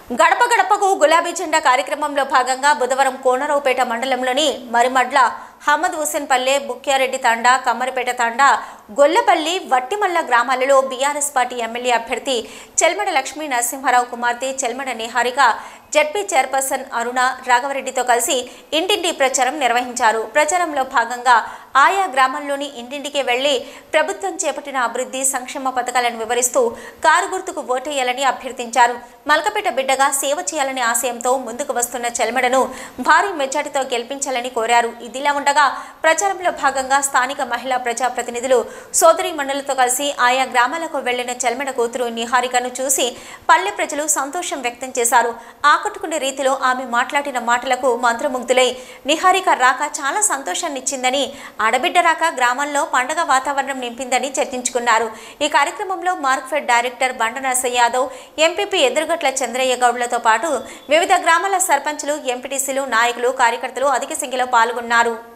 గడప గడపకు గులాబీ జెండా కార్యక్రమంలో భాగంగా బుధవారం కోనరావుపేట మండలంలోని మరిమడ్ల హమద్ హుసేన్ పల్లె బుక్యారెడ్డి తాండా కమ్మరిపేట తాండా గొల్లపల్లి వట్టిమల్ల గ్రామాలలో బీఆర్ఎస్ పార్టీ ఎమ్మెల్యే అభ్యర్థి చెల్మడ లక్ష్మీ నరసింహారావు కుమార్తె చెల్మడ నిహారిక జడ్పీ చైర్పర్సన్ అరుణ రాఘవరెడ్డితో కలిసి ఇంటింటి ప్రచారం నిర్వహించారు ప్రచారంలో భాగంగా ఆయా గ్రామాల్లోని ఇంటింటికి వెళ్లి ప్రభుత్వం చేపట్టిన అభివృద్ధి సంక్షేమ పథకాలను వివరిస్తూ కారు గుర్తుకు ఓటేయాలని అభ్యర్థించారు మలకపేట బిడ్డగా సేవ చేయాలనే ఆశయంతో ముందుకు వస్తున్న చెల్మడను భారీ మెజార్టీతో గెలిపించాలని కోరారు ఇదిలా ఉండగా ప్రచారంలో భాగంగా స్థానిక మహిళా ప్రజాప్రతినిధులు సోదరి మండలితో కలిసి ఆయా గ్రామాలకు వెళ్లిన చెల్మడ కూతురు నిహారికను చూసి పల్లె ప్రజలు సంతోషం వ్యక్తం చేశారు ఆకట్టుకునే రీతిలో ఆమె మాట్లాడిన మాటలకు మంత్రముగ్ధులై నిహారిక రాక చాలా సంతోషాన్నిచ్చిందని ఆడబిడ్డ రాక గ్రామంలో పండగ వాతావరణం నింపిందని చర్చించుకున్నారు ఈ కార్యక్రమంలో మార్క్ఫెడ్ డైరెక్టర్ బండ నరసయ్య యాదవ్ ఎంపీపీ ఎదురుగట్ల చంద్రయ్య గౌడ్లతో పాటు వివిధ గ్రామాల సర్పంచులు ఎంపీటీసీలు నాయకులు కార్యకర్తలు అధిక సంఖ్యలో పాల్గొన్నారు